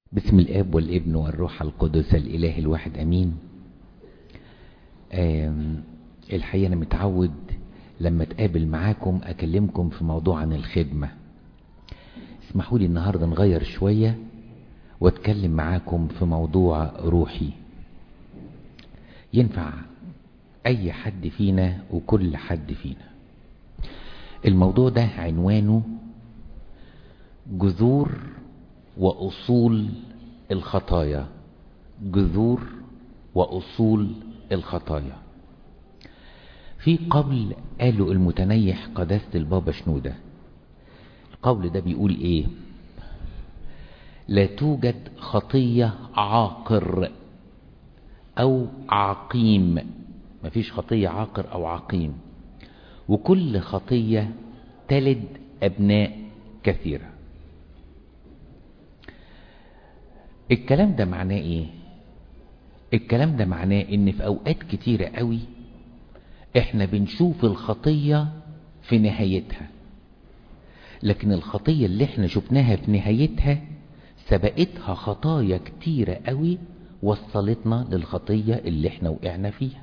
بسم الاب والابن والروح القدس الاله الواحد امين الحقيقة انا متعود لما اتقابل معاكم اكلمكم في موضوع عن الخدمة اسمحوا لي النهاردة نغير شوية واتكلم معاكم في موضوع روحي ينفع اي حد فينا وكل حد فينا الموضوع ده عنوانه جذور وأصول الخطايا جذور وأصول الخطايا في قول قاله المتنيح قداسة البابا شنودة القول ده بيقول ايه لا توجد خطية عاقر او عقيم مفيش خطية عاقر او عقيم وكل خطية تلد ابناء كثيره الكلام ده معناه ايه الكلام ده معناه ان في اوقات كتيرة قوي احنا بنشوف الخطية في نهايتها لكن الخطية اللي احنا شفناها في نهايتها سبقتها خطايا كتيرة قوي وصلتنا للخطية اللي احنا وقعنا فيها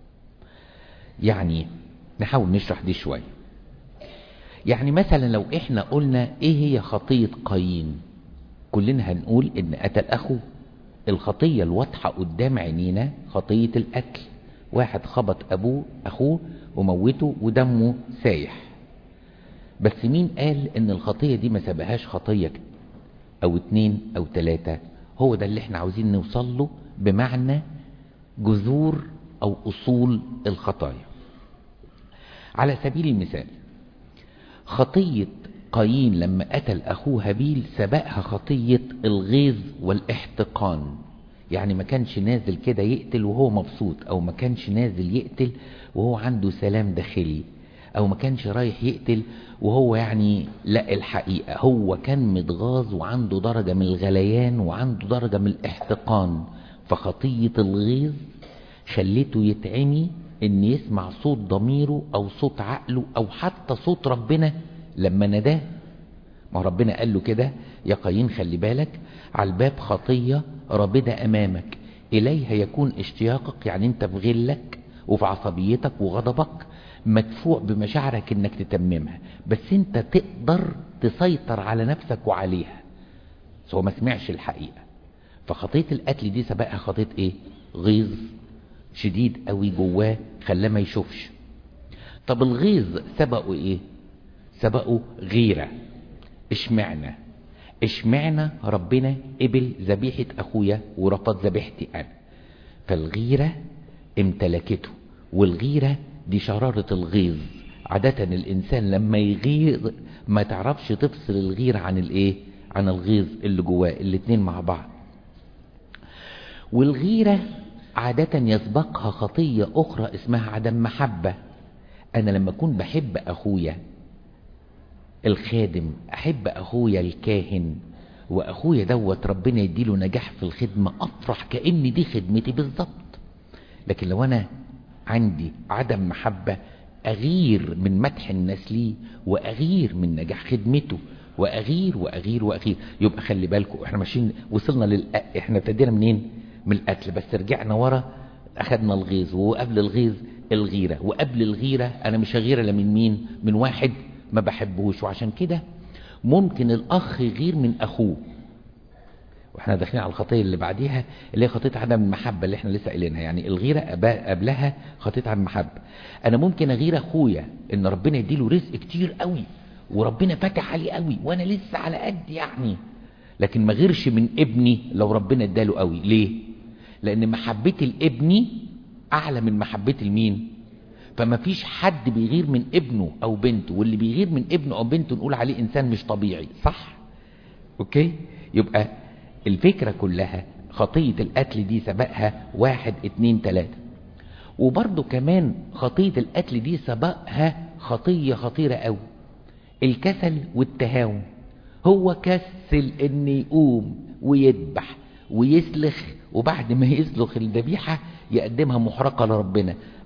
يعني نحاول نشرح دي شوية يعني مثلا لو احنا قلنا ايه هي خطية قايين كلنا هنقول ان قتل اخوه الخطية الواضحة قدام عينينا خطية القتل واحد خبط ابوه اخوه وموته ودمه سايح بس مين قال ان الخطية دي ما سبهاش خطية او اتنين او تلاتة هو ده اللي احنا عاوزين نوصل له بمعنى جذور او اصول الخطايا على سبيل المثال خطية قايين لما قتل أخوه هابيل سبقها خطية الغيظ والاحتقان يعني ما كانش نازل كده يقتل وهو مبسوط أو ما كانش نازل يقتل وهو عنده سلام داخلي أو ما كانش رايح يقتل وهو يعني لا الحقيقة هو كان متغاظ وعنده درجة من الغليان وعنده درجة من الاحتقان فخطية الغيظ خلته يتعمي ان يسمع صوت ضميره او صوت عقله او حتى صوت ربنا لما نداه ما ربنا قال له كده يا قايين خلي بالك على الباب خطية رابدة أمامك إليها يكون اشتياقك يعني أنت في غلك وفي عصبيتك وغضبك مدفوع بمشاعرك انك تتممها بس انت تقدر تسيطر على نفسك وعليها بس هو ما سمعش الحقيقة فخطية القتل دي سبقها خطية ايه غيظ شديد قوي جواه خلاه ما يشوفش طب الغيظ سبقه ايه سبقوا غيرة اشمعنا اشمعنا ربنا قبل ذبيحة اخويا ورفض ذبيحتي انا فالغيرة امتلكته والغيرة دي شرارة الغيظ عادة الانسان لما يغيظ ما تعرفش تفصل الغيرة عن الايه عن الغيظ اللي جواه الاتنين مع بعض والغيرة عادة يسبقها خطية اخرى اسمها عدم محبة انا لما اكون بحب اخويا الخادم احب اخويا الكاهن واخويا دوت ربنا يديله نجاح في الخدمة افرح كأن دي خدمتي بالظبط لكن لو انا عندي عدم محبة اغير من مدح الناس ليه واغير من نجاح خدمته واغير واغير واغير يبقى خلي بالكم احنا ماشيين وصلنا لل احنا ابتدينا منين من القتل بس رجعنا ورا اخدنا الغيظ وقبل الغيظ الغيرة وقبل الغيرة انا مش هغير الا من مين من واحد ما بحبهوش وعشان كده ممكن الاخ يغير من اخوه واحنا داخلين على الخطيه اللي بعديها اللي هي خطيه عدم المحبه اللي احنا لسه قايلينها يعني الغيره قبلها خطيه عدم المحبه انا ممكن اغير اخويا ان ربنا يديله رزق كتير قوي وربنا فاتح عليه قوي وانا لسه على قد يعني لكن ما غيرش من ابني لو ربنا اداله قوي ليه لان محبتي لابني اعلى من محبتي لمين فما فيش حد بيغير من ابنه او بنته واللي بيغير من ابنه او بنته نقول عليه انسان مش طبيعي صح اوكي يبقى الفكرة كلها خطية القتل دي سبقها واحد اتنين تلاتة وبرضه كمان خطية القتل دي سبقها خطية خطيرة قوي الكسل والتهاون هو كسل ان يقوم ويذبح ويسلخ وبعد ما يسلخ الذبيحة يقدمها محرقة لربنا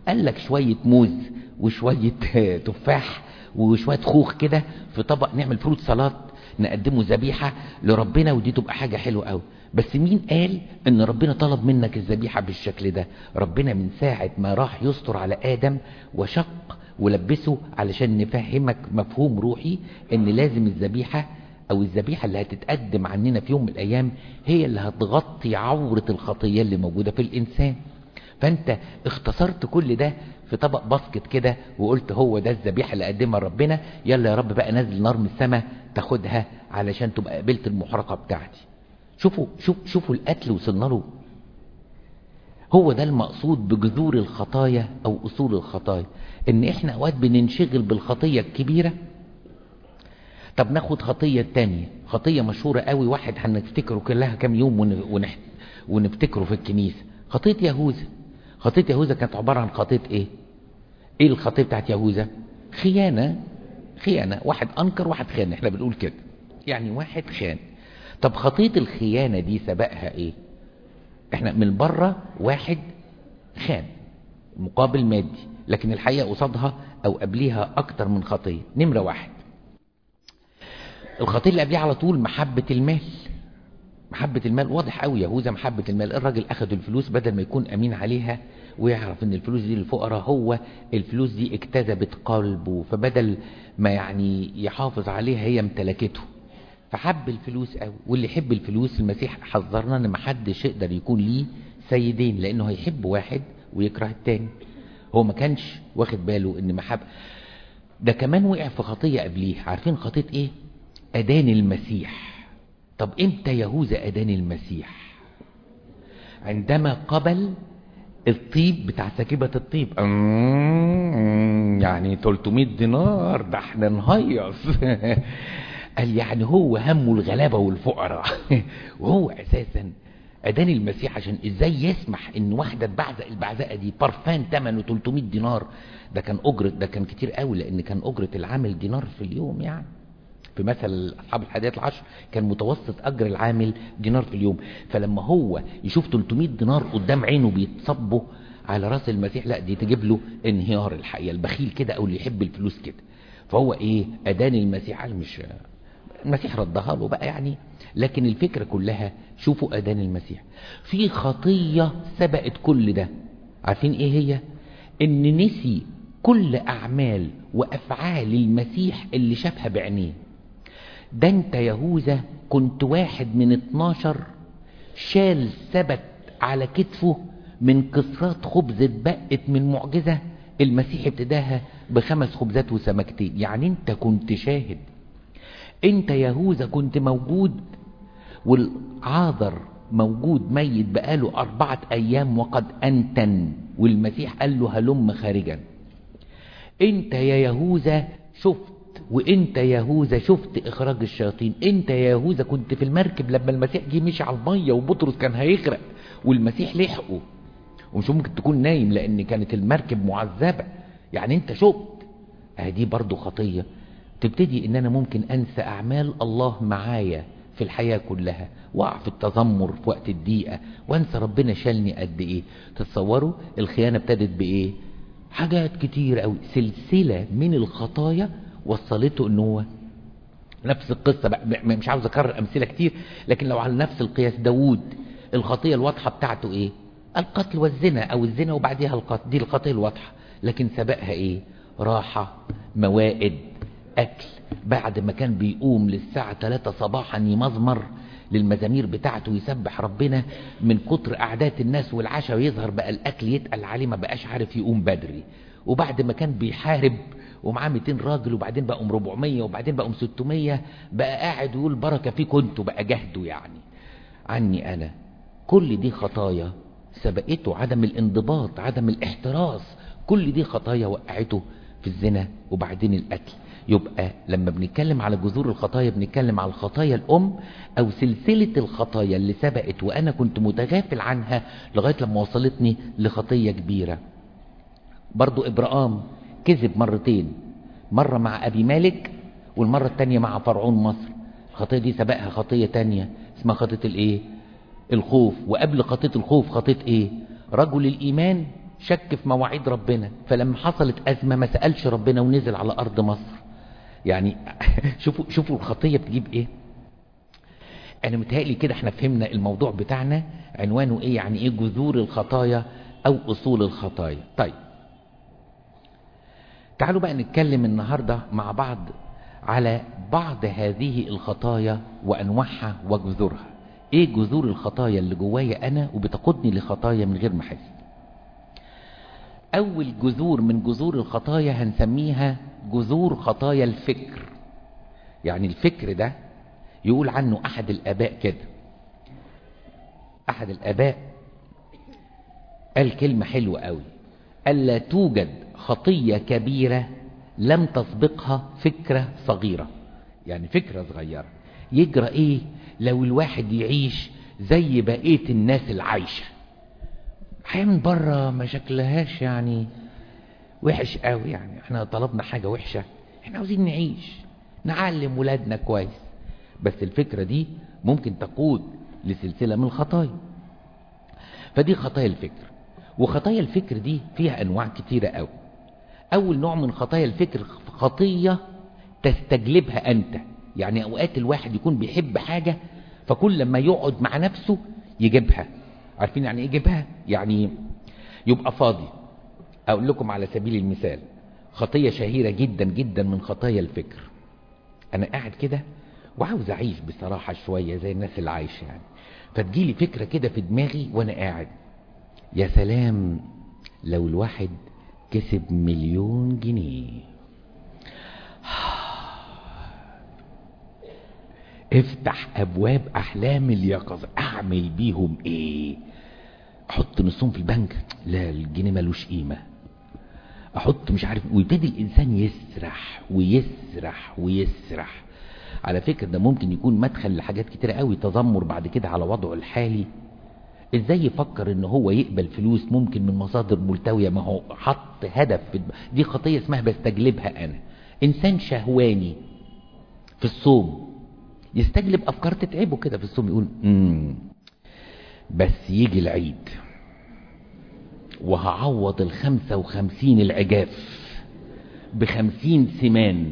قال لك شوية موز وشوية تفاح وشوية خوخ كده في طبق نعمل فروت سلطات نقدمه ذبيحة لربنا ودي تبقى حاجة حلوة قوي بس مين قال ان ربنا طلب منك الذبيحة بالشكل ده ربنا من ساعة ما راح يستر على آدم وشق ولبسه علشان نفهمك مفهوم روحي ان لازم الذبيحة او الذبيحة اللي هتتقدم عننا في يوم من الايام هي اللي هتغطي عورة الخطية اللي موجودة في الانسان فانت اختصرت كل ده في طبق باسكت كده وقلت هو ده الذبيحه اللي قدمها ربنا يلا يا رب بقى نزل نار من السماء تاخدها علشان تبقى قبلت المحرقه بتاعتي شوفوا شوف شوفوا القتل وصلنا له هو ده المقصود بجذور الخطايا او اصول الخطايا ان احنا اوقات بننشغل بالخطيه الكبيره طب ناخد خطيه تانية خطيه مشهوره قوي واحد هنفتكره كلها كام يوم ونح... ونفتكره في الكنيسه خطيه يهوذا خطية يهوذا كانت عبارة عن خطية ايه ايه الخطية بتاعت يهوذا خيانة خيانة واحد انكر واحد خان احنا بنقول كده يعني واحد خان طب خطية الخيانة دي سبقها ايه احنا من بره واحد خان مقابل مادي لكن الحقيقة قصادها او قبليها اكتر من خطية نمرة واحد الخطية اللي قبليها على طول محبة المال محبة المال واضح قوي يهوذا محبة المال الراجل أخذ الفلوس بدل ما يكون أمين عليها ويعرف ان الفلوس دي للفقراء هو الفلوس دي اجتذبت قلبه فبدل ما يعني يحافظ عليها هي امتلكته فحب الفلوس قوي واللي يحب الفلوس المسيح حذرنا ان ما حدش يقدر يكون ليه سيدين لانه هيحب واحد ويكره التاني هو ما كانش واخد باله ان محب ده كمان وقع في خطية قبليه عارفين خطية ايه أدان المسيح طب امتى يهوذا أدان المسيح عندما قبل الطيب بتاع سكيبة الطيب يعني 300 دينار ده احنا نهيص قال يعني هو همه الغلابة والفقراء وهو اساسا اداني المسيح عشان ازاي يسمح ان واحدة تبعزق البعزقة دي برفان ثمنه 300 دينار ده كان اجرة ده كان كتير قوي لان كان اجرة العامل دينار في اليوم يعني في مثل اصحاب الحاديات العشر كان متوسط اجر العامل دينار في اليوم فلما هو يشوف 300 دينار قدام عينه بيتصبوا على راس المسيح لا دي تجيب له انهيار الحقيقه البخيل كده او اللي يحب الفلوس كده فهو ايه اداني المسيح قال مش المسيح ردها له بقى يعني لكن الفكره كلها شوفوا اداني المسيح في خطيه سبقت كل ده عارفين ايه هي ان نسي كل اعمال وافعال المسيح اللي شافها بعينيه ده انت يهوذا كنت واحد من اتناشر شال ثبت على كتفه من كسرات خبز اتبقت من معجزة المسيح ابتداها بخمس خبزات وسمكتين يعني انت كنت شاهد انت يهوذا كنت موجود والعاذر موجود ميت بقاله أربعة أيام وقد أنتن والمسيح قال له هلم خارجا انت يا يهوذا شفت وانت يا يهوذا شفت اخراج الشياطين انت يا يهوذا كنت في المركب لما المسيح جه مشي على الميه وبطرس كان هيغرق والمسيح لحقه ومش ممكن تكون نايم لان كانت المركب معذبه يعني انت شفت دي برضو خطيه تبتدي ان انا ممكن انسى اعمال الله معايا في الحياة كلها واقع في التذمر في وقت الضيقة وانسى ربنا شالني قد ايه تتصوروا الخيانة ابتدت بايه حاجات كتير قوي سلسلة من الخطايا وصلته ان هو نفس القصة بقى مش عاوز اكرر امثلة كتير لكن لو على نفس القياس داوود الخطية الواضحة بتاعته ايه القتل والزنا او الزنا وبعديها القتل دي الخطية الواضحة لكن سبقها ايه راحة موائد اكل بعد ما كان بيقوم للساعة 3 صباحا يمزمر للمزامير بتاعته يسبح ربنا من كتر أعداد الناس والعشاء ويظهر بقى الأكل يتقل عليه ما بقاش عارف يقوم بدري وبعد ما كان بيحارب ومعاه 200 راجل وبعدين بقوا 400 وبعدين بقوا 600 بقى قاعد يقول بركة فيكم انتوا بقى جهدوا يعني عني أنا كل دي خطايا سبقته عدم الانضباط عدم الاحتراس كل دي خطايا وقعته في الزنا وبعدين القتل يبقى لما بنتكلم على جذور الخطايا بنتكلم على الخطايا الأم أو سلسلة الخطايا اللي سبقت وأنا كنت متغافل عنها لغاية لما وصلتني لخطية كبيرة برضو إبرام كذب مرتين مرة مع أبي مالك والمرة التانية مع فرعون مصر الخطية دي سبقها خطية تانية اسمها خطية الايه الخوف وقبل خطية الخوف خطية ايه رجل الإيمان شك في مواعيد ربنا فلما حصلت أزمة ما سألش ربنا ونزل على أرض مصر يعني شوفوا شوفوا الخطية بتجيب ايه انا متهيألي كده احنا فهمنا الموضوع بتاعنا عنوانه ايه يعني ايه جذور الخطايا او اصول الخطايا طيب تعالوا بقى نتكلم النهاردة مع بعض على بعض هذه الخطايا وانواعها وجذورها ايه جذور الخطايا اللي جوايا انا وبتقودني لخطايا من غير ما احس اول جذور من جذور الخطايا هنسميها جذور خطايا الفكر يعني الفكر ده يقول عنه احد الاباء كده احد الاباء قال كلمة حلوة قوي قال لا توجد خطية كبيرة لم تسبقها فكرة صغيرة يعني فكرة صغيرة يجرى ايه لو الواحد يعيش زي بقية الناس العايشة حياة من بره ما شكلهاش يعني وحش قوي يعني احنا طلبنا حاجة وحشة احنا عاوزين نعيش نعلم ولادنا كويس بس الفكرة دي ممكن تقود لسلسلة من الخطايا فدي خطايا الفكر وخطايا الفكر دي فيها انواع كتيرة قوي اول نوع من خطايا الفكر خطية تستجلبها انت يعني اوقات الواحد يكون بيحب حاجة فكل لما يقعد مع نفسه يجيبها عارفين يعني ايه يجيبها يعني يبقى فاضي اقول لكم على سبيل المثال خطية شهيرة جدا جدا من خطايا الفكر انا قاعد كده وعاوز اعيش بصراحة شوية زي الناس اللي عايشة يعني فتجيلي فكرة كده في دماغي وانا قاعد يا سلام لو الواحد كسب مليون جنيه افتح ابواب احلام اليقظة اعمل بيهم ايه احط نصهم في البنك لا الجنيه ملوش قيمة احط مش عارف ويبتدي الانسان يسرح ويسرح ويسرح على فكرة ده ممكن يكون مدخل لحاجات كتيرة قوي تذمر بعد كده على وضعه الحالي ازاي يفكر ان هو يقبل فلوس ممكن من مصادر ملتوية ما هو حط هدف في دي خطية اسمها بستجلبها انا انسان شهواني في الصوم يستجلب افكار تتعبه كده في الصوم يقول امم بس يجي العيد وهعوض الخمسة وخمسين العجاف بخمسين سمان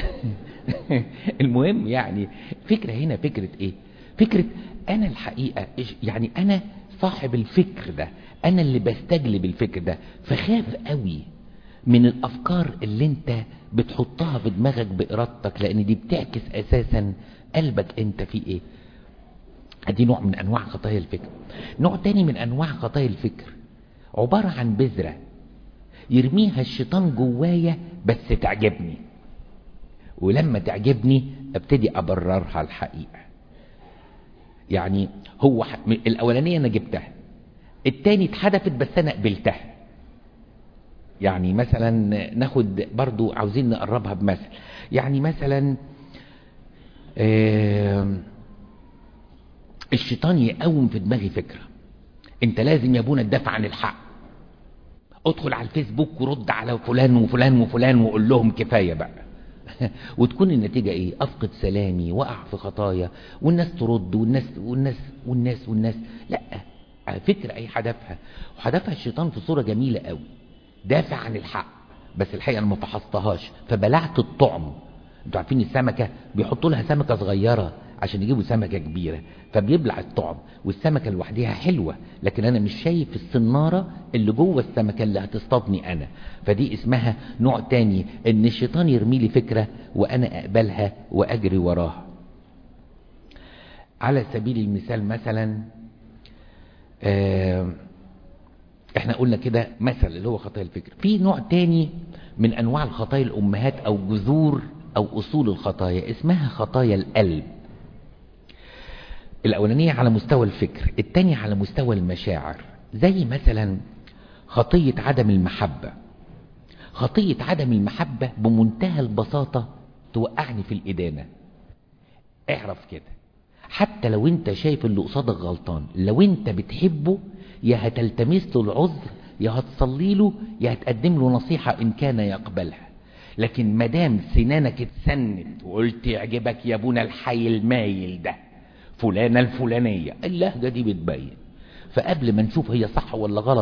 المهم يعني فكرة هنا فكرة ايه فكرة انا الحقيقة يعني انا صاحب الفكر ده انا اللي بستجلب الفكر ده فخاف قوي من الافكار اللي انت بتحطها في دماغك بارادتك لان دي بتعكس اساسا قلبك انت فيه ايه دي نوع من انواع خطايا الفكر نوع تاني من انواع خطايا الفكر عبارة عن بذرة يرميها الشيطان جوايا بس تعجبني ولما تعجبني ابتدي ابررها الحقيقة يعني هو ح... الاولانية انا جبتها التاني اتحدفت بس انا قبلتها يعني مثلا ناخد برضو عاوزين نقربها بمثل يعني مثلا آه الشيطان يقوم في دماغي فكرة انت لازم يا ابونا تدافع عن الحق ادخل على الفيسبوك ورد على فلان وفلان وفلان وقول لهم كفاية بقى وتكون النتيجة ايه افقد سلامي واقع في خطايا والناس ترد والناس والناس والناس والناس لا على فكرة اي حدفها وحدفها الشيطان في صورة جميلة قوي دافع عن الحق بس الحقيقة انا ما فحصتهاش فبلعت الطعم انتوا عارفين السمكة بيحطوا لها سمكة صغيرة عشان يجيبوا سمكة كبيرة فبيبلع الطعم والسمكة لوحدها حلوة لكن انا مش شايف السنارة اللي جوه السمكة اللي هتصطادني انا فدي اسمها نوع تاني ان الشيطان يرمي لي فكرة وانا اقبلها واجري وراها على سبيل المثال مثلا آه احنا قلنا كده مثل اللي هو خطايا الفكر في نوع تاني من انواع الخطايا الامهات او جذور او اصول الخطايا اسمها خطايا القلب الاولانية على مستوى الفكر التانية على مستوى المشاعر زي مثلا خطية عدم المحبة خطية عدم المحبة بمنتهى البساطة توقعني في الإدانة اعرف كده حتى لو انت شايف اللي قصادك غلطان لو انت بتحبه يا هتلتمس له العذر يا هتصلي له يا هتقدم له نصيحة ان كان يقبلها لكن مدام سنانك اتسنت وقلت يعجبك يا ابونا الحي المايل ده فلانة الفلانية اللهجة دي بتبين فقبل ما نشوف هي صح ولا غلط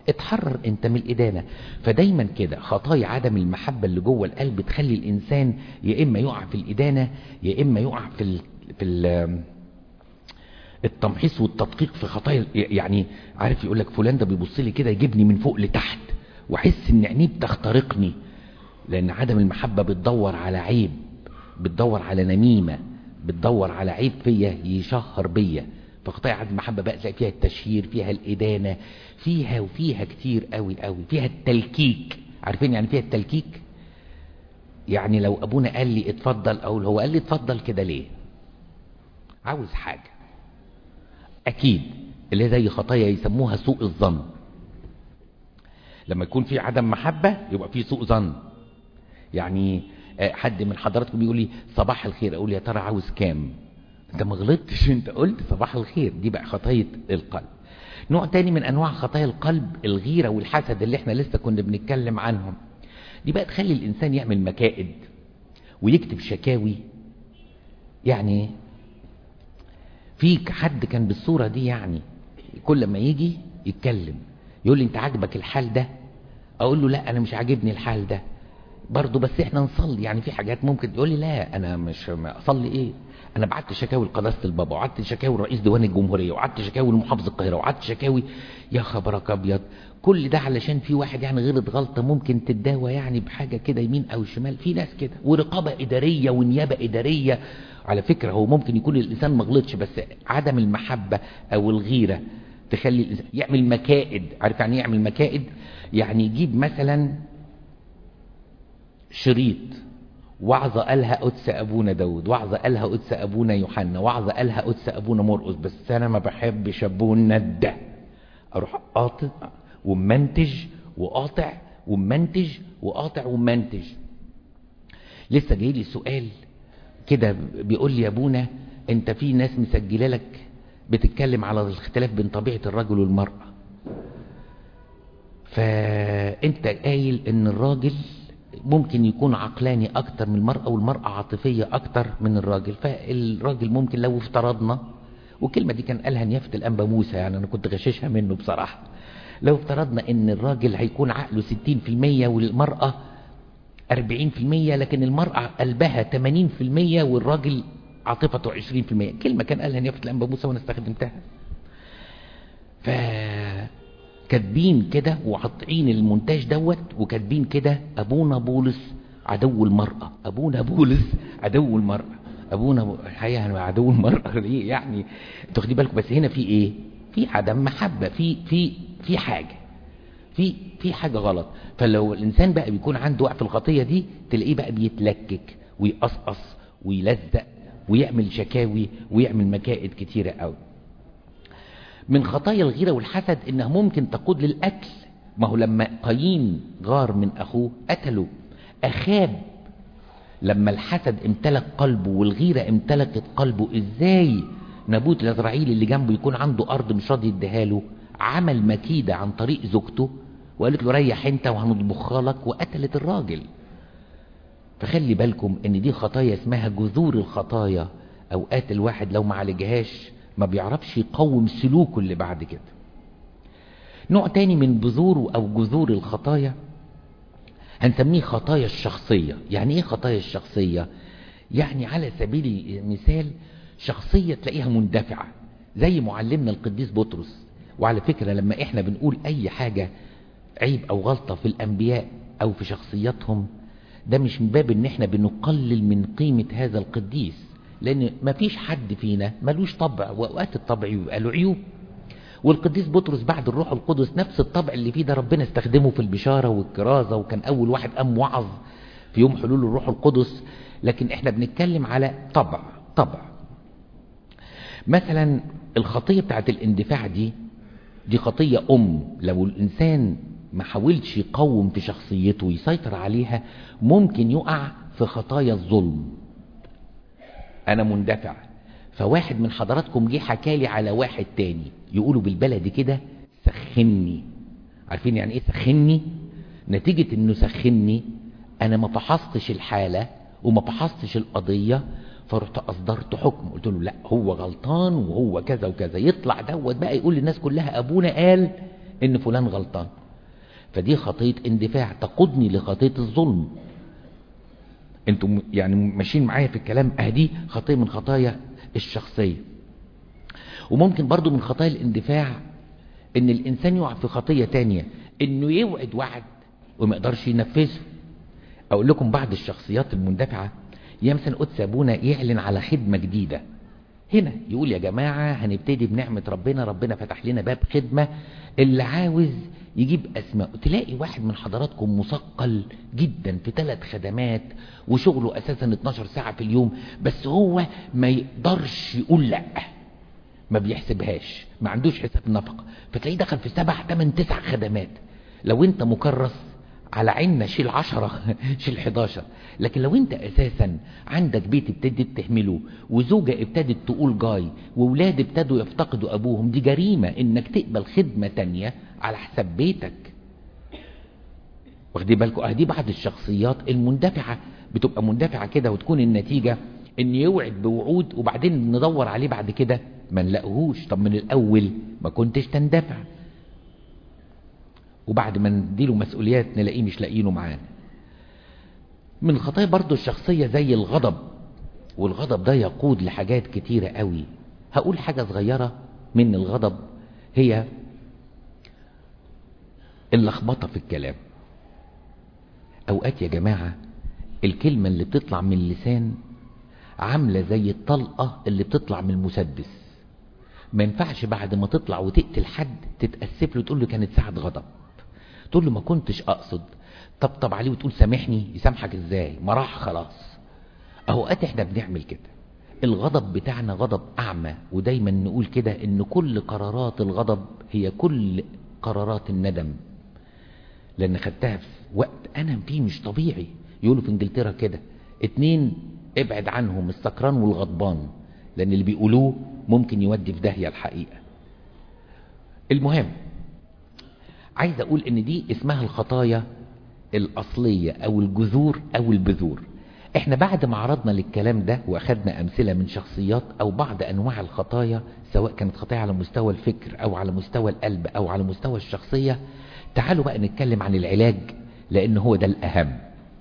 اتحرر انت من الإدانة فدايما كده خطايا عدم المحبة اللي جوه القلب تخلي الإنسان يا إما يقع في الإدانة يا إما يقع في ال... في ال... التمحيص والتدقيق في خطايا يعني عارف يقول لك فلان ده بيبص لي كده يجيبني من فوق لتحت واحس ان عينيه بتخترقني لان عدم المحبة بتدور على عيب بتدور على نميمة بتدور على عيب فيا يشهر بيا فخطايا عدم المحبة بقى تلاقي فيها التشهير فيها الإدانة فيها وفيها كتير قوي قوي فيها التلكيك عارفين يعني فيها التلكيك يعني لو أبونا قال لي اتفضل أو هو قال لي اتفضل كده ليه عاوز حاجة أكيد اللي زي خطايا يسموها سوء الظن لما يكون في عدم محبة يبقى في سوء ظن يعني حد من حضراتكم بيقول لي صباح الخير اقول يا ترى عاوز كام انت ما غلطتش انت قلت صباح الخير دي بقى خطايا القلب نوع تاني من انواع خطايا القلب الغيرة والحسد اللي احنا لسه كنا بنتكلم عنهم دي بقى تخلي الانسان يعمل مكائد ويكتب شكاوي يعني في حد كان بالصورة دي يعني كل ما يجي يتكلم يقول لي انت عاجبك الحال ده اقول له لا انا مش عاجبني الحال ده برضه بس احنا نصلي يعني في حاجات ممكن تقول لي لا انا مش اصلي ايه انا بعت شكاوي لقداسه البابا وعدت شكاوي لرئيس ديوان الجمهوريه وعدت شكاوي لمحافظ القاهره وعدت شكاوي يا خبرك ابيض كل ده علشان في واحد يعني غلط غلطه ممكن تتداوى يعني بحاجه كده يمين او شمال في ناس كده ورقابه اداريه ونيابه اداريه على فكره هو ممكن يكون الانسان ما غلطش بس عدم المحبه او الغيره تخلي الانسان يعمل مكائد عارف يعني يعمل مكائد يعني يجيب مثلا شريط وعظة قالها قدس أبونا داود وعظة قالها قدس أبونا يوحنا وعظة قالها قدس أبونا مرقس بس أنا ما بحبش أبونا ده أروح قاطع ومنتج وقاطع ومنتج وقاطع ومنتج لسه جاي لي سؤال كده بيقول لي يا ابونا انت في ناس مسجله لك بتتكلم على الاختلاف بين طبيعه الرجل والمراه فانت قايل ان الراجل ممكن يكون عقلاني اكتر من المرأة والمرأة عاطفية اكتر من الراجل فالراجل ممكن لو افترضنا والكلمة دي كان قالها نيافة الانبا موسى يعني انا كنت غششها منه بصراحة لو افترضنا ان الراجل هيكون عقله 60% والمرأة 40% لكن المرأة قلبها 80% والراجل عاطفته 20% كلمة كان قالها نيافة الانبا موسى وانا استخدمتها ف كاتبين كده وحاطين المونتاج دوت وكاتبين كده ابونا بولس عدو المرأة ابونا بولس عدو المرأة ابونا الحقيقة عدو المرأة ليه يعني تاخدي بالكم بس هنا في ايه في عدم محبة في في في حاجة في في حاجة غلط فلو الانسان بقى بيكون عنده وقع في الخطية دي تلاقيه بقى بيتلكك ويقصقص ويلزق ويعمل شكاوي ويعمل مكائد كتيرة قوي من خطايا الغيرة والحسد انها ممكن تقود للقتل ما هو لما قايين غار من اخوه قتله اخاب لما الحسد امتلك قلبه والغيرة امتلكت قلبه ازاي نابوت الازرعيل اللي جنبه يكون عنده ارض مش راضي يديها له عمل مكيدة عن طريق زوجته وقالت له ريح انت وهنطبخها لك وقتلت الراجل فخلي بالكم ان دي خطايا اسمها جذور الخطايا اوقات الواحد لو ما عالجهاش ما بيعرفش يقوم سلوكه اللي بعد كده نوع تاني من بذور او جذور الخطايا هنسميه خطايا الشخصية يعني ايه خطايا الشخصية يعني على سبيل المثال شخصية تلاقيها مندفعة زي معلمنا القديس بطرس وعلى فكرة لما احنا بنقول اي حاجة عيب او غلطة في الانبياء او في شخصياتهم ده مش من باب ان احنا بنقلل من قيمة هذا القديس لان مفيش حد فينا ملوش طبع واوقات الطبع بيبقى له عيوب والقديس بطرس بعد الروح القدس نفس الطبع اللي فيه ده ربنا استخدمه في البشارة والكرازة وكان اول واحد قام وعظ في يوم حلول الروح القدس لكن احنا بنتكلم على طبع طبع مثلا الخطية بتاعت الاندفاع دي دي خطية ام لو الانسان ما حاولش يقوم في شخصيته ويسيطر عليها ممكن يقع في خطايا الظلم انا مندفع فواحد من حضراتكم جه حكالي على واحد تاني يقولوا بالبلدي كده سخني عارفين يعني ايه سخني نتيجة انه سخني انا ما فحصتش الحالة وما فحصتش القضية فرحت اصدرت حكم قلت له لا هو غلطان وهو كذا وكذا يطلع دوت بقى يقول للناس كلها ابونا قال ان فلان غلطان فدي خطية اندفاع تقودني لخطية الظلم انتم يعني ماشيين معايا في الكلام اهدي خطية من خطايا الشخصية وممكن برضو من خطايا الاندفاع ان الانسان يقع في خطية تانية انه يوعد وعد وما يقدرش ينفذه اقول لكم بعض الشخصيات المندفعة يمثل قدس ابونا يعلن على خدمة جديدة هنا يقول يا جماعة هنبتدي بنعمة ربنا ربنا فتح لنا باب خدمة اللي عاوز يجيب اسماء تلاقي واحد من حضراتكم مثقل جدا في ثلاث خدمات وشغله اساسا 12 ساعة في اليوم بس هو ما يقدرش يقول لا ما بيحسبهاش ما عندوش حساب نفقة فتلاقيه دخل في سبع ثمان تسع خدمات لو انت مكرس على عيننا شيل عشرة شيل حداشر لكن لو انت اساسا عندك بيت ابتدت تهمله وزوجة ابتدت تقول جاي وولاد ابتدوا يفتقدوا ابوهم دي جريمة انك تقبل خدمة تانية على حساب بيتك واخدي بالكم اه دي بعض الشخصيات المندفعة بتبقى مندفعة كده وتكون النتيجة ان يوعد بوعود وبعدين ندور عليه بعد كده ما نلاقوهوش طب من الاول ما كنتش تندفع وبعد ما نديله مسؤوليات نلاقيه مش لاقيينه معانا من الخطايا برضو الشخصية زي الغضب والغضب ده يقود لحاجات كتيرة قوي هقول حاجة صغيرة من الغضب هي اللخبطة في الكلام اوقات يا جماعة الكلمة اللي بتطلع من اللسان عاملة زي الطلقة اللي بتطلع من المسدس ما ينفعش بعد ما تطلع وتقتل حد تتأسف له تقول له كانت ساعة غضب تقول له ما كنتش اقصد طبطب عليه وتقول سامحني يسامحك ازاي ما راح خلاص اوقات احنا بنعمل كده الغضب بتاعنا غضب اعمى ودايما نقول كده ان كل قرارات الغضب هي كل قرارات الندم لان خدتها في وقت انا فيه مش طبيعي يقولوا في انجلترا كده اتنين ابعد عنهم السكران والغضبان لان اللي بيقولوه ممكن يودي في داهية الحقيقة المهم عايز اقول ان دي اسمها الخطايا الاصلية او الجذور او البذور احنا بعد ما عرضنا للكلام ده واخدنا امثلة من شخصيات او بعض انواع الخطايا سواء كانت خطايا على مستوى الفكر او على مستوى القلب او على مستوى الشخصية تعالوا بقى نتكلم عن العلاج لان هو ده الاهم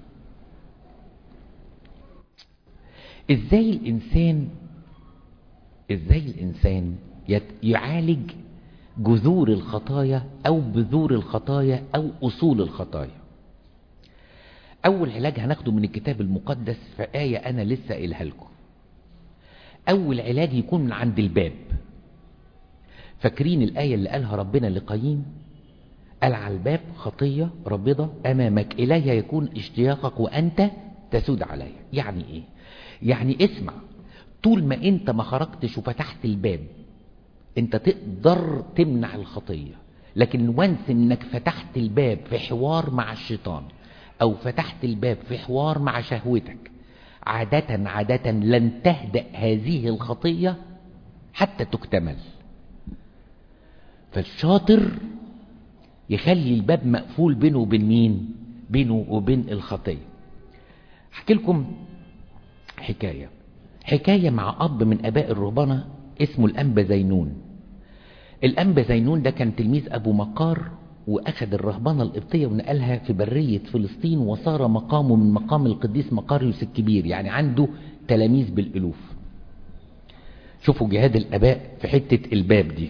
ازاي الانسان ازاي الانسان يعالج جذور الخطايا او بذور الخطايا او اصول الخطايا اول علاج هناخده من الكتاب المقدس في آية انا لسه قايلها لكم اول علاج يكون من عند الباب فاكرين الآية اللي قالها ربنا لقايين قال على الباب خطية رابضة امامك الي يكون اشتياقك وانت تسود علي يعني ايه يعني اسمع طول ما انت ما خرجتش وفتحت الباب انت تقدر تمنع الخطية لكن وانس انك فتحت الباب في حوار مع الشيطان او فتحت الباب في حوار مع شهوتك عادة عادة لن تهدأ هذه الخطية حتى تكتمل فالشاطر يخلي الباب مقفول بينه وبين مين بينه وبين الخطية احكي لكم حكاية حكاية مع أب من أباء الرهبنة اسمه الأنبا زينون الأنبا زينون ده كان تلميذ أبو مقار وأخذ الرهبنة القبطية ونقلها في برية فلسطين وصار مقامه من مقام القديس مقاريوس الكبير يعني عنده تلاميذ بالألوف شوفوا جهاد الأباء في حتة الباب دي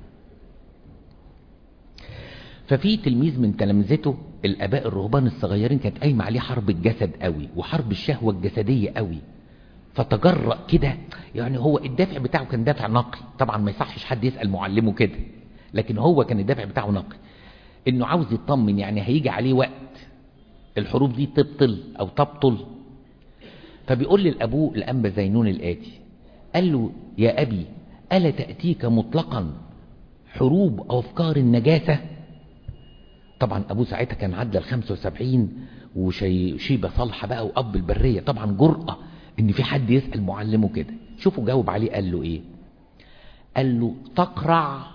ففي تلميذ من تلامذته الاباء الرهبان الصغيرين كانت قايمه عليه حرب الجسد قوي وحرب الشهوه الجسديه قوي فتجرأ كده يعني هو الدافع بتاعه كان دافع نقي طبعا ما يصحش حد يسأل معلمه كده لكن هو كان الدافع بتاعه نقي انه عاوز يطمن يعني هيجي عليه وقت الحروب دي تبطل او تبطل فبيقول للابوه الانبا زينون الاتي قال له يا ابي الا تاتيك مطلقا حروب او افكار النجاسه طبعا ابوه ساعتها كان عدى ال 75 وشيبه صالحه بقى واب البريه طبعا جرأه ان في حد يسأل معلمه كده شوفوا جاوب عليه قال له ايه قال له تقرع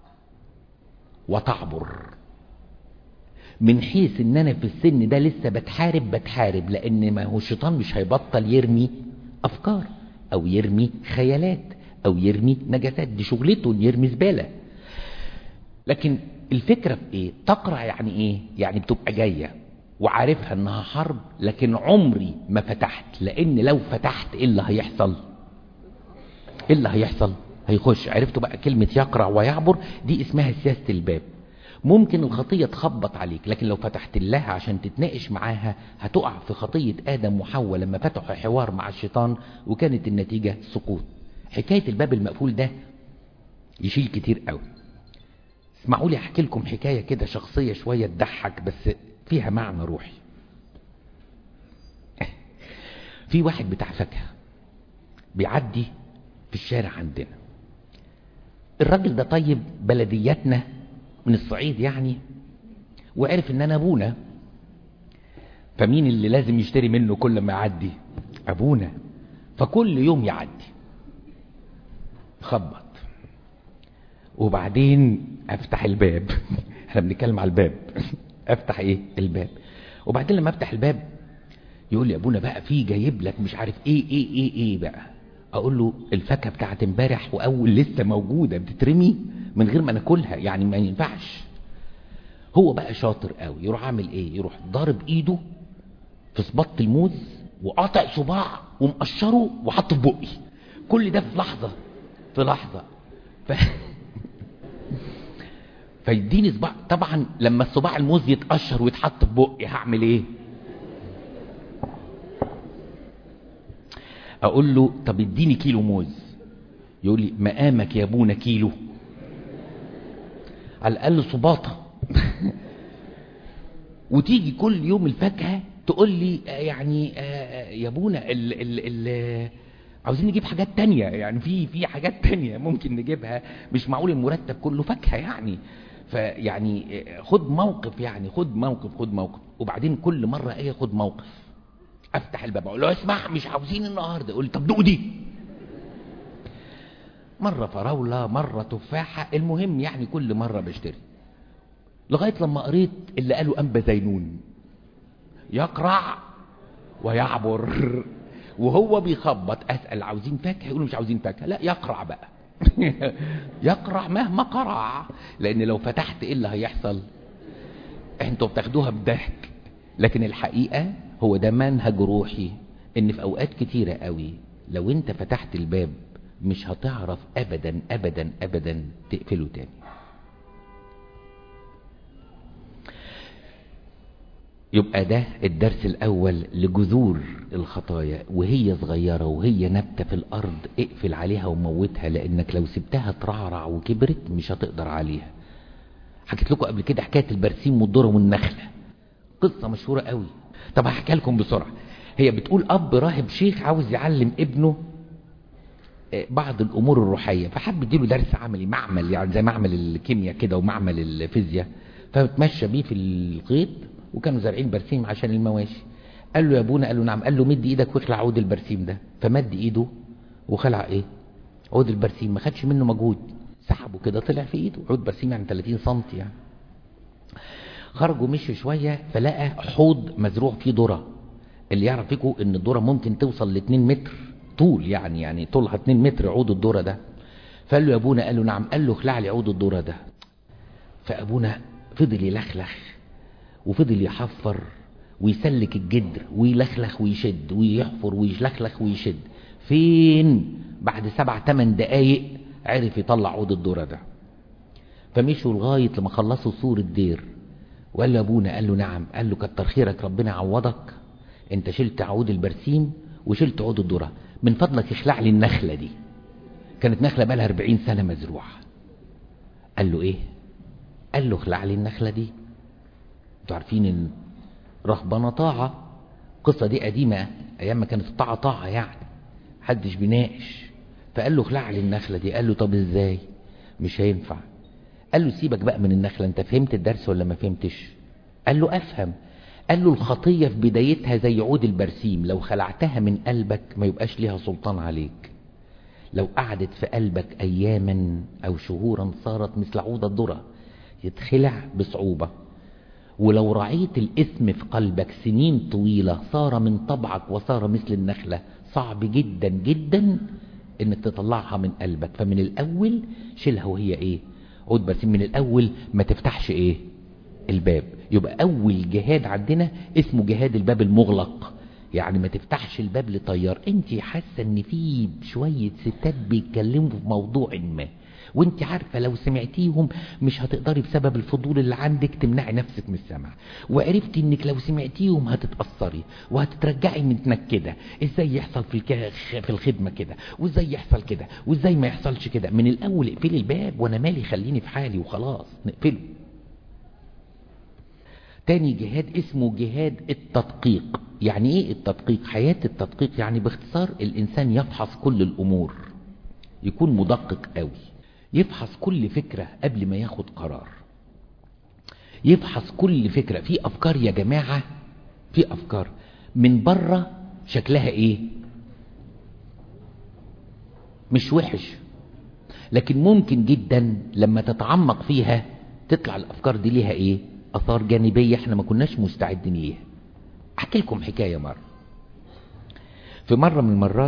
وتعبر من حيث ان انا في السن ده لسه بتحارب بتحارب لان ما هو الشيطان مش هيبطل يرمي افكار او يرمي خيالات او يرمي نجاسات دي شغلته يرمي زبالة لكن الفكرة في ايه تقرع يعني ايه يعني بتبقى جاية وعارفها انها حرب لكن عمري ما فتحت لان لو فتحت ايه اللي هيحصل ايه اللي هيحصل هيخش عرفتوا بقى كلمة يقرع ويعبر دي اسمها سياسة الباب ممكن الخطية تخبط عليك لكن لو فتحت لها عشان تتناقش معاها هتقع في خطية آدم وحواء لما فتحوا حوار مع الشيطان وكانت النتيجة سقوط حكاية الباب المقفول ده يشيل كتير قوي اسمعوا لي احكي لكم حكاية كده شخصية شوية تضحك بس فيها معنى روحي في واحد بتاع فاكهة بيعدي في الشارع عندنا الراجل ده طيب بلدياتنا من الصعيد يعني وعرف ان انا ابونا فمين اللي لازم يشتري منه كل ما يعدي ابونا فكل يوم يعدي خبط وبعدين افتح الباب احنا بنتكلم على الباب افتح ايه الباب وبعدين لما افتح الباب يقول لي ابونا بقى في جايب لك مش عارف ايه ايه ايه ايه بقى اقول له الفاكهه بتاعت امبارح واول لسه موجوده بتترمي من غير ما ناكلها يعني ما ينفعش هو بقى شاطر قوي يروح عامل ايه يروح ضارب ايده في صباط الموز وقاطع صباع ومقشره وحطه في بقي كل ده في لحظه في لحظه ف... فيديني صباع طبعا لما الصباع الموز يتقشر ويتحط في بقي هعمل ايه اقول له طب اديني كيلو موز يقول لي مقامك يا ابونا كيلو على الاقل صباطه وتيجي كل يوم الفاكهه تقول لي يعني يا ابونا ال ال ال عاوزين نجيب حاجات تانية يعني في في حاجات تانية ممكن نجيبها مش معقول المرتب كله فاكهه يعني فيعني خد موقف يعني خد موقف خد موقف وبعدين كل مره ايه خد موقف افتح الباب اقول له اسمع مش عاوزين النهارده يقول لي طب دوق دي مره فراوله مره تفاحه المهم يعني كل مره بشتري لغايه لما قريت اللي قالوا انبا زينون يقرع ويعبر وهو بيخبط اسال عاوزين فاكهه يقولوا مش عاوزين فاكهه لا يقرع بقى يقرع مهما قرع لان لو فتحت ايه اللي هيحصل انتوا بتاخدوها بضحك لكن الحقيقه هو ده منهج روحي ان في اوقات كتيره قوي لو انت فتحت الباب مش هتعرف ابدا ابدا ابدا تقفله تاني يبقى ده الدرس الاول لجذور الخطايا وهي صغيرة وهي نبتة في الارض اقفل عليها وموتها لانك لو سبتها ترعرع وكبرت مش هتقدر عليها حكيت لكم قبل كده حكاية البرسيم والذرة والنخلة قصة مشهورة قوي طب هحكي لكم بسرعة هي بتقول اب راهب شيخ عاوز يعلم ابنه بعض الامور الروحية فحب يديله درس عملي معمل يعني زي معمل الكيمياء كده ومعمل الفيزياء فبتمشى بيه في الغيط وكانوا زارعين برسيم عشان المواشي قال له يا ابونا قال له نعم قال له مد ايدك واخلع عود البرسيم ده فمد ايده وخلع ايه عود البرسيم ما خدش منه مجهود سحبه كده طلع في ايده عود برسيم يعني 30 سم يعني خرجوا مشي شوية فلقى حوض مزروع فيه ذرة اللي يعرف فيكم ان الذرة ممكن توصل ل 2 متر طول يعني يعني طولها 2 متر عود الذرة ده فقال له يا ابونا قال له نعم قال له اخلع لي عود الذرة ده فابونا فضل يلخلخ وفضل يحفر ويسلك الجدر ويلخلخ ويشد ويحفر ويلخلخ ويشد فين بعد سبع تمن دقايق عرف يطلع عود الذرة ده فمشوا لغاية لما خلصوا سور الدير وقال له ابونا قال له نعم قال له كتر خيرك ربنا يعوضك انت شلت عود البرسيم وشلت عود الذرة من فضلك اخلع لي النخلة دي كانت نخلة بقى لها 40 سنة مزروعة قال له ايه قال له اخلع لي النخلة دي انتوا عارفين ان رهبنة طاعة القصة دي قديمة ايام ما كانت الطاعة طاعة يعني محدش بيناقش فقال له اخلع لي النخلة دي قال له طب ازاي مش هينفع قال له سيبك بقى من النخلة انت فهمت الدرس ولا ما فهمتش قال له افهم قال له الخطية في بدايتها زي عود البرسيم لو خلعتها من قلبك ما يبقاش ليها سلطان عليك لو قعدت في قلبك اياما او شهورا صارت مثل عود الذرة يتخلع بصعوبة ولو رعيت الاسم في قلبك سنين طويلة صار من طبعك وصار مثل النخلة صعب جدا جدا انك تطلعها من قلبك فمن الاول شيلها وهي ايه عود بس من الاول ما تفتحش ايه الباب يبقى اول جهاد عندنا اسمه جهاد الباب المغلق يعني ما تفتحش الباب لطيار انت حاسه ان في شويه ستات بيتكلموا في موضوع ما وانت عارفة لو سمعتيهم مش هتقدري بسبب الفضول اللي عندك تمنعي نفسك من السمع وعرفتي انك لو سمعتيهم هتتأثري وهتترجعي متنكدة ازاي يحصل في الك... في الخدمة كده وازاي يحصل كده وازاي ما يحصلش كده من الاول اقفلي الباب وانا مالي خليني في حالي وخلاص نقفله تاني جهاد اسمه جهاد التدقيق يعني ايه التدقيق حياة التدقيق يعني باختصار الانسان يفحص كل الامور يكون مدقق قوي يفحص كل فكرة قبل ما ياخد قرار يفحص كل فكرة في افكار يا جماعة في افكار من بره شكلها ايه مش وحش لكن ممكن جدا لما تتعمق فيها تطلع الافكار دي ليها ايه اثار جانبية احنا ما كناش مستعدين ليها احكي لكم حكاية مرة في مرة من المرات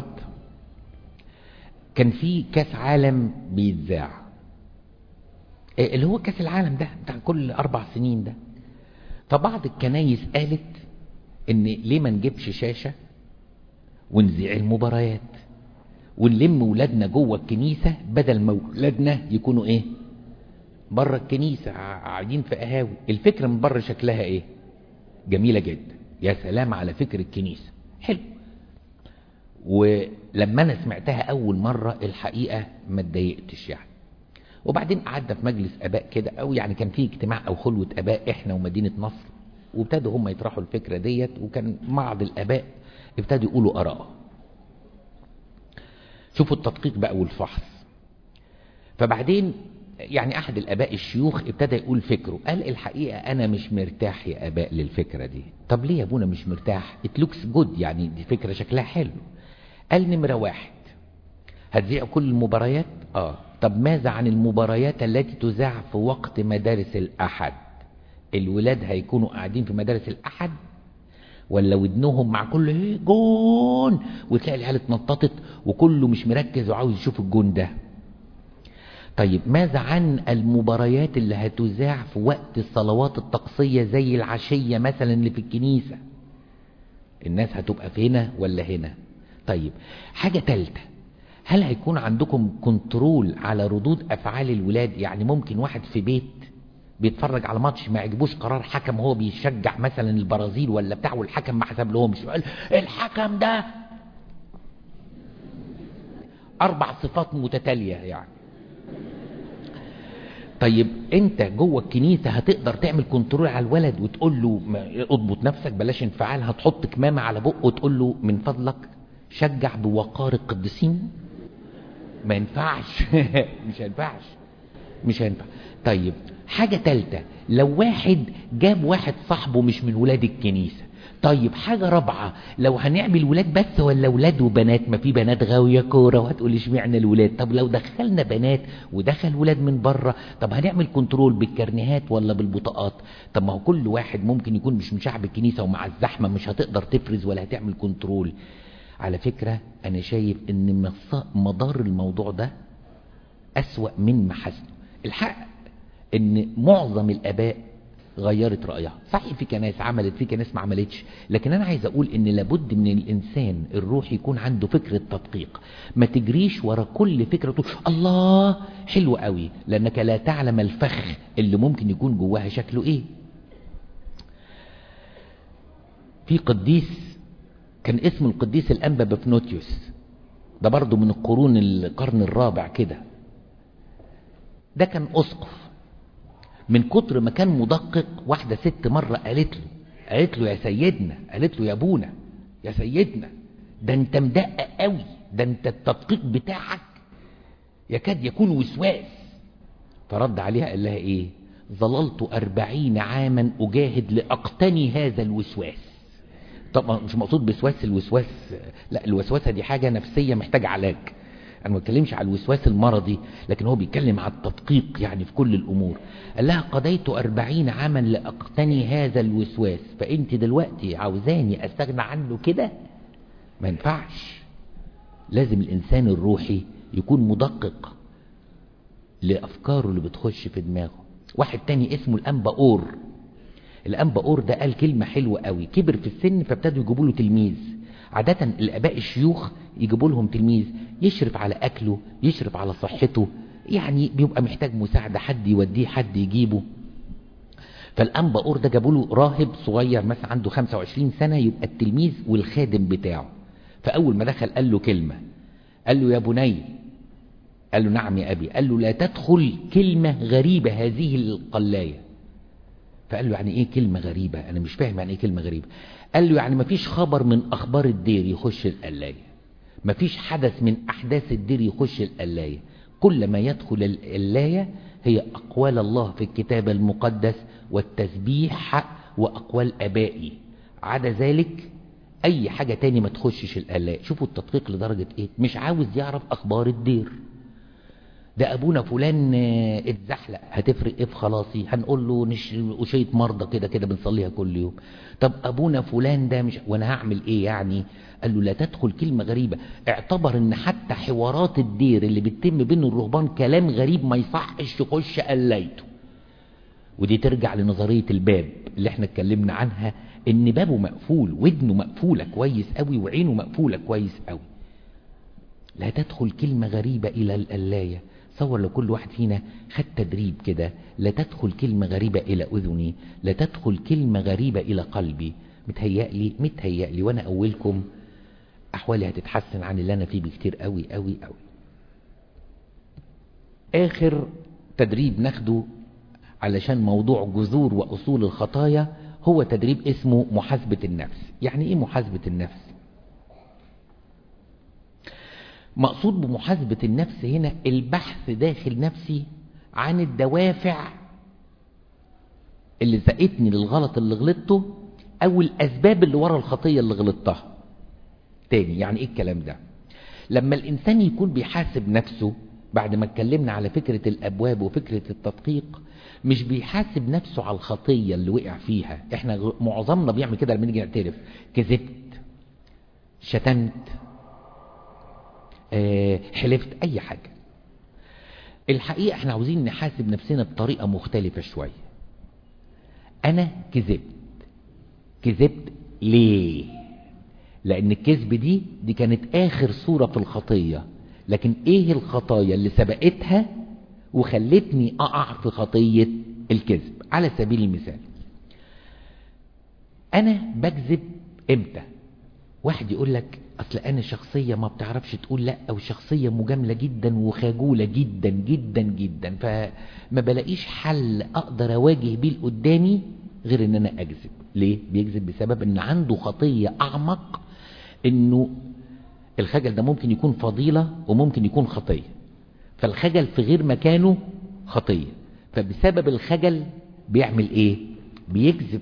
كان في كاس عالم بيتذاع اللي هو كاس العالم ده بتاع كل اربع سنين ده فبعض الكنايس قالت ان ليه ما نجيبش شاشة ونذيع المباريات ونلم ولادنا جوه الكنيسة بدل ما ولادنا يكونوا ايه بره الكنيسة قاعدين في قهاوي الفكرة من بره شكلها ايه جميلة جدا يا سلام على فكر الكنيسة حلو ولما انا سمعتها اول مرة الحقيقة ما اتضايقتش يعني وبعدين قعدنا في مجلس اباء كده او يعني كان في اجتماع او خلوة اباء احنا ومدينة نصر وابتدوا هم يطرحوا الفكرة ديت وكان بعض الاباء ابتدوا يقولوا اراء شوفوا التدقيق بقى والفحص فبعدين يعني احد الاباء الشيوخ ابتدى يقول فكره قال الحقيقة انا مش مرتاح يا اباء للفكرة دي طب ليه يا ابونا مش مرتاح it looks good يعني دي فكرة شكلها حلو قال نمرة واحد هتذيع كل المباريات اه طب ماذا عن المباريات التي تذاع في وقت مدارس الاحد الولاد هيكونوا قاعدين في مدارس الاحد ولا ودنهم مع كل ايه جون وتلاقي العيال اتنططت وكله مش مركز وعاوز يشوف الجون ده طيب ماذا عن المباريات اللي هتذاع في وقت الصلوات الطقسية زي العشية مثلا اللي في الكنيسة الناس هتبقى في هنا ولا هنا طيب حاجة تالتة هل هيكون عندكم كنترول على ردود افعال الولاد يعني ممكن واحد في بيت بيتفرج على ماتش ما يعجبوش قرار حكم هو بيشجع مثلا البرازيل ولا بتاع والحكم ما حسب لهمش الحكم ده اربع صفات متتالية يعني طيب انت جوه الكنيسة هتقدر تعمل كنترول على الولد وتقول له اضبط نفسك بلاش انفعال هتحط كمامة على بقه وتقول له من فضلك شجع بوقار القديسين ما ينفعش مش هينفعش مش هينفع طيب حاجة تالتة لو واحد جاب واحد صاحبه مش من ولاد الكنيسة طيب حاجة رابعة لو هنعمل ولاد بس ولا ولاد وبنات ما في بنات غاوية كورة وهتقول اشمعنى الولاد طب لو دخلنا بنات ودخل ولاد من بره طب هنعمل كنترول بالكرنيهات ولا بالبطاقات طب ما هو كل واحد ممكن يكون مش من شعب الكنيسة ومع الزحمة مش هتقدر تفرز ولا هتعمل كنترول على فكرة انا شايف ان مدار الموضوع ده اسوأ من محاسنه الحق ان معظم الاباء غيرت رأيها صحيح في كنايس عملت في كنايس ما عملتش لكن انا عايز اقول ان لابد من الانسان الروح يكون عنده فكرة تدقيق ما تجريش ورا كل فكرة تقول الله حلو قوي لانك لا تعلم الفخ اللي ممكن يكون جواها شكله ايه في قديس كان اسم القديس الانبا بفنوتيوس ده برضه من القرون القرن الرابع كده ده كان اسقف من كتر ما كان مدقق واحدة ست مرة قالت له قالت له يا سيدنا قالت له يا ابونا يا سيدنا ده انت مدقق قوي ده انت التدقيق بتاعك يكاد يكون وسواس فرد عليها قال لها ايه ظللت أربعين عاما أجاهد لأقتني هذا الوسواس طبعا مش مقصود بوسواس الوسواس لا الوسوسة دي حاجة نفسية محتاجة علاج انا ما بتكلمش على الوسواس المرضي لكن هو بيتكلم على التدقيق يعني في كل الامور قال لها قضيت أربعين عاما لاقتني هذا الوسواس فانت دلوقتي عاوزاني استغنى عنه كده ما ينفعش لازم الانسان الروحي يكون مدقق لأفكاره اللي بتخش في دماغه واحد تاني اسمه الأنبا أور الأنبا أور ده قال كلمة حلوة قوي كبر في السن فابتدوا يجيبوا له تلميذ عادة الآباء الشيوخ يجيبوا لهم تلميذ يشرف على أكله يشرف على صحته يعني بيبقى محتاج مساعدة حد يوديه حد يجيبه فالأنبا أور ده جابوا له راهب صغير مثلا عنده 25 سنة يبقى التلميذ والخادم بتاعه فأول ما دخل قال له كلمة قال له يا بني قال له نعم يا أبي قال له لا تدخل كلمة غريبة هذه القلاية فقال له يعني ايه كلمة غريبة انا مش فاهم يعني ايه كلمة غريبة قال له يعني مفيش خبر من اخبار الدير يخش القلاية مفيش حدث من احداث الدير يخش القلاية كل ما يدخل القلاية هي اقوال الله في الكتاب المقدس والتسبيح واقوال ابائي عدا ذلك اي حاجة تاني ما تخشش القلاية شوفوا التدقيق لدرجة ايه مش عاوز يعرف اخبار الدير ده ابونا فلان اتزحلق هتفرق ايه في خلاصي هنقول له نش وشية مرضى كده كده بنصليها كل يوم طب ابونا فلان ده مش وانا هعمل ايه يعني قال له لا تدخل كلمة غريبة اعتبر ان حتى حوارات الدير اللي بتتم بين الرهبان كلام غريب ما يصحش يخش قلايته ودي ترجع لنظرية الباب اللي احنا اتكلمنا عنها ان بابه مقفول ودنه مقفولة كويس قوي وعينه مقفولة كويس قوي لا تدخل كلمة غريبة الى القلاية تصور لو كل واحد فينا خد تدريب كده لا تدخل كلمة غريبة إلى أذني لا تدخل كلمة غريبة إلى قلبي متهيألي متهيألي وأنا أولكم أحوالي هتتحسن عن اللي أنا فيه بكتير قوي قوي قوي آخر تدريب ناخده علشان موضوع جذور وأصول الخطايا هو تدريب اسمه محاسبة النفس يعني إيه محاسبة النفس مقصود بمحاسبة النفس هنا البحث داخل نفسي عن الدوافع اللي زقتني للغلط اللي غلطته او الاسباب اللي ورا الخطية اللي غلطتها تاني يعني ايه الكلام ده لما الانسان يكون بيحاسب نفسه بعد ما اتكلمنا على فكرة الابواب وفكرة التدقيق مش بيحاسب نفسه على الخطية اللي وقع فيها احنا معظمنا بيعمل كده لما نيجي نعترف كذبت شتمت اه حلفت اي حاجة الحقيقة احنا عاوزين نحاسب نفسنا بطريقة مختلفة شوية انا كذبت كذبت ليه لان الكذب دي دي كانت اخر صورة في الخطية لكن ايه الخطايا اللي سبقتها وخلتني اقع في خطية الكذب على سبيل المثال انا بكذب امتى واحد يقول لك اصل انا شخصية ما بتعرفش تقول لا او شخصية مجاملة جدا وخجولة جدا جدا جدا فما بلاقيش حل اقدر اواجه بيه قدامي غير ان انا اكذب ليه بيكذب بسبب ان عنده خطية اعمق انه الخجل ده ممكن يكون فضيلة وممكن يكون خطية فالخجل في غير مكانه خطية فبسبب الخجل بيعمل ايه بيكذب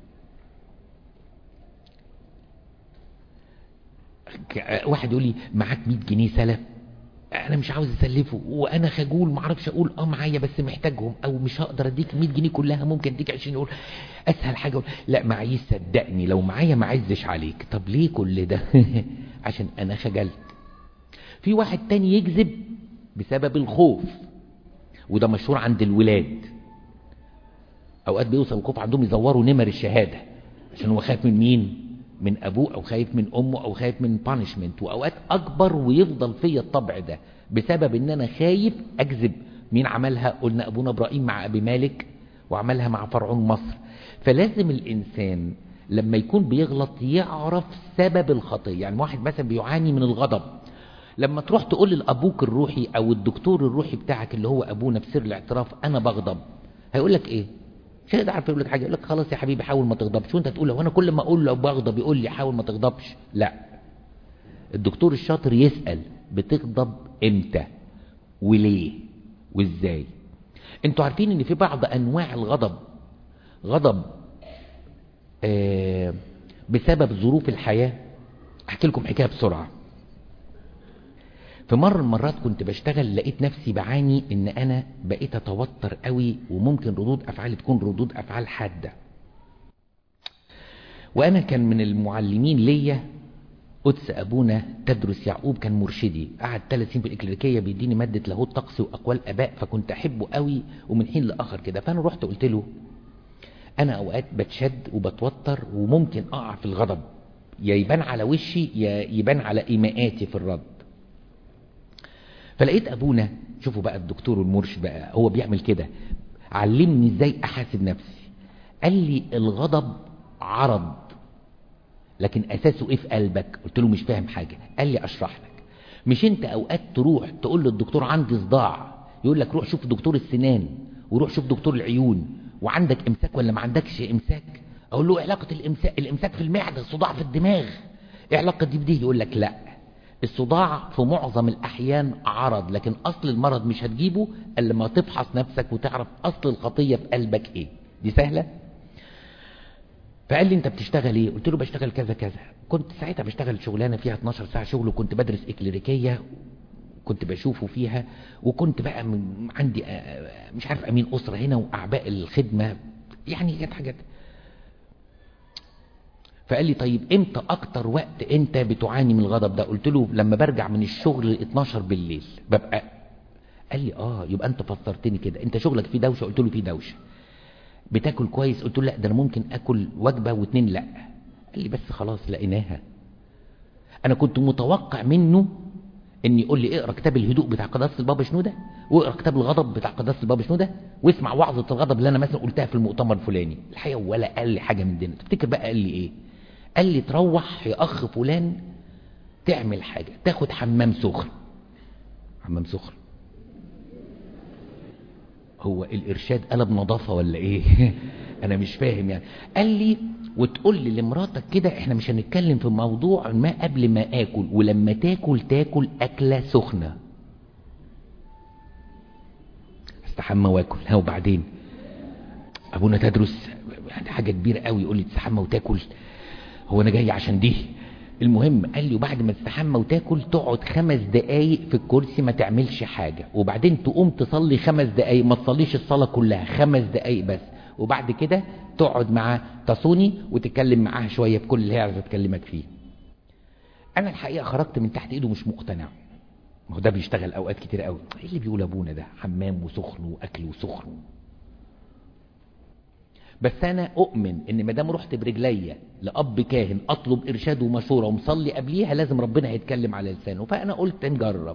واحد يقول لي معاك 100 جنيه سلف انا مش عاوز اسلفه وانا خجول ما اعرفش اقول اه معايا بس محتاجهم او مش هقدر اديك 100 جنيه كلها ممكن اديك 20 يقول اسهل حاجه أقول لا معيش صدقني لو معايا ما عزش عليك طب ليه كل ده عشان انا خجلت في واحد تاني يكذب بسبب الخوف وده مشهور عند الولاد اوقات بيوصل الخوف عندهم يزوروا نمر الشهاده عشان هو خايف من مين من ابوه او خايف من امه او خايف من بانشمنت واوقات اكبر ويفضل فيا الطبع ده بسبب ان انا خايف اكذب مين عملها قلنا ابونا ابراهيم مع ابي مالك وعملها مع فرعون مصر فلازم الانسان لما يكون بيغلط يعرف سبب الخطيه يعني واحد مثلا بيعاني من الغضب لما تروح تقول لابوك الروحي او الدكتور الروحي بتاعك اللي هو ابونا في سر الاعتراف انا بغضب هيقول لك ايه مش هيقدر عارف يقول لك حاجه يقول لك خلاص يا حبيبي حاول ما تغضبش وانت تقول له انا كل ما اقول له بغضب يقول لي حاول ما تغضبش لا الدكتور الشاطر يسال بتغضب امتى وليه وازاي انتوا عارفين ان في بعض انواع الغضب غضب آه بسبب ظروف الحياه احكي لكم حكايه بسرعه في مرة من المرات كنت بشتغل لقيت نفسي بعاني ان انا بقيت اتوتر قوي وممكن ردود افعالي تكون ردود افعال حادة وانا كان من المعلمين ليا قدس أبونا تدرس يعقوب كان مرشدي قعد ثلاث سنين في الإكليريكية بيديني مادة لاهوت طقس وأقوال أباء فكنت أحبه قوي ومن حين لآخر كده فأنا رحت قلت له أنا أوقات بتشد وبتوتر وممكن أقع في الغضب يا يبان على وشي يا يبان على إيماءاتي في الرد فلقيت أبونا شوفوا بقى الدكتور والمرشد بقى هو بيعمل كده علمني إزاي أحاسب نفسي قال لي الغضب عرض لكن اساسه ايه في قلبك قلت له مش فاهم حاجه قال لي اشرح لك مش انت اوقات تروح تقول للدكتور عندي صداع يقول لك روح شوف دكتور السنان وروح شوف دكتور العيون وعندك امساك ولا ما عندكش امساك اقول له إيه علاقه الامساك الامساك في المعده الصداع في الدماغ ايه علاقه دي بدي يقول لك لا الصداع في معظم الاحيان عرض لكن اصل المرض مش هتجيبه الا لما تفحص نفسك وتعرف اصل الخطيه في قلبك ايه دي سهله فقال لي انت بتشتغل ايه قلت له بشتغل كذا كذا كنت ساعتها بشتغل شغلانه فيها 12 ساعه شغل وكنت بدرس اكليريكيه كنت بشوفه فيها وكنت بقى من عندي مش عارف امين اسره هنا واعباء الخدمه يعني كانت حاجات فقال لي طيب امتى اكتر وقت انت بتعاني من الغضب ده قلت له لما برجع من الشغل 12 بالليل ببقى قال لي اه يبقى انت فسرتني كده انت شغلك فيه دوشه قلت له فيه دوشه بتاكل كويس قلت له لا ده انا ممكن اكل وجبه واتنين لا قال لي بس خلاص لقيناها انا كنت متوقع منه ان يقول لي اقرا كتاب الهدوء بتاع قداسه البابا شنوده واقرا كتاب الغضب بتاع قداسه البابا شنوده واسمع وعظه الغضب اللي انا مثلا قلتها في المؤتمر الفلاني الحقيقه ولا قال لي حاجه من دي تفتكر بقى قال لي ايه قال لي تروح يا اخ فلان تعمل حاجه تاخد حمام سخن حمام سخن هو الارشاد قلب نظافة ولا ايه انا مش فاهم يعني قال لي وتقول لي لمراتك كده احنا مش هنتكلم في موضوع ما قبل ما اكل ولما تاكل تاكل اكلة سخنة استحمى واكل ها وبعدين ابونا تدرس يعني حاجة كبيرة قوي يقول لي تستحمى وتاكل هو انا جاي عشان دي المهم قال لي وبعد ما تستحمى وتاكل تقعد خمس دقايق في الكرسي ما تعملش حاجة وبعدين تقوم تصلي خمس دقايق ما تصليش الصلاة كلها خمس دقايق بس وبعد كده تقعد مع تصوني وتتكلم معاها شوية بكل اللي هي عايزة تكلمك فيه انا الحقيقة خرجت من تحت ايده مش مقتنع ما هو ده بيشتغل اوقات كتير قوي ايه اللي بيقول ابونا ده حمام وسخن واكل وسخن بس انا اؤمن ان ما دام رحت برجليا لاب كاهن اطلب ارشاد ومشوره ومصلي قبليها لازم ربنا هيتكلم على لسانه فانا قلت نجرب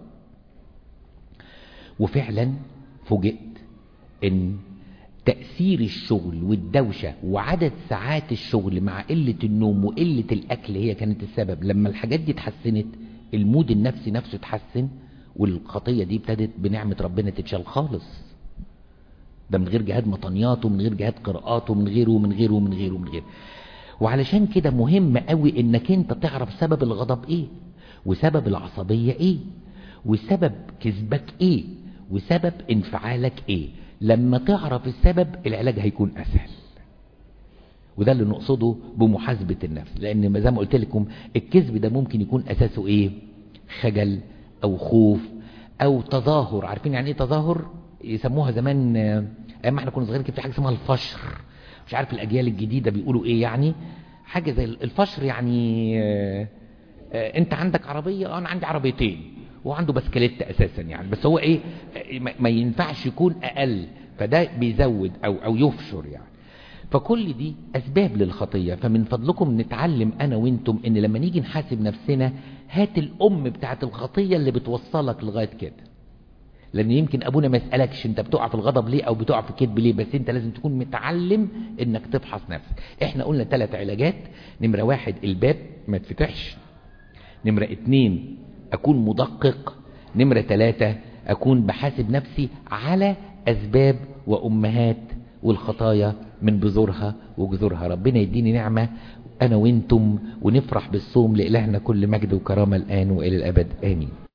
وفعلا فوجئت ان تأثير الشغل والدوشة وعدد ساعات الشغل مع قلة النوم وقلة الأكل هي كانت السبب لما الحاجات دي اتحسنت المود النفسي نفسه اتحسن والخطية دي ابتدت بنعمة ربنا تتشال خالص ده من غير جهاد مطنيات ومن غير جهاد قراءات ومن غيره ومن غيره ومن غيره ومن غيره وعلشان كده مهم قوي انك انت تعرف سبب الغضب ايه وسبب العصبية ايه وسبب كذبك ايه وسبب انفعالك ايه لما تعرف السبب العلاج هيكون اسهل وده اللي نقصده بمحاسبة النفس لان زي ما قلت لكم الكذب ده ممكن يكون اساسه ايه خجل او خوف او تظاهر عارفين يعني ايه تظاهر يسموها زمان ايام ما احنا كنا صغيرين كان في حاجه اسمها الفشر مش عارف الاجيال الجديده بيقولوا ايه يعني حاجه زي الفشر يعني آه آه انت عندك عربيه انا عندي عربيتين وعنده بسكليت اساسا يعني بس هو ايه ما ينفعش يكون اقل فده بيزود او او يفشر يعني فكل دي اسباب للخطيه فمن فضلكم نتعلم انا وانتم ان لما نيجي نحاسب نفسنا هات الام بتاعت الخطيه اللي بتوصلك لغايه كده لان يمكن ابونا ما يسالكش انت بتقع في الغضب ليه او بتقع في الكذب ليه بس انت لازم تكون متعلم انك تفحص نفسك احنا قلنا ثلاث علاجات نمره واحد الباب ما تفتحش نمره اتنين اكون مدقق نمره ثلاثة اكون بحاسب نفسي على اسباب وامهات والخطايا من بذورها وجذورها ربنا يديني نعمة انا وانتم ونفرح بالصوم لإلهنا كل مجد وكرامة الان والى الابد امين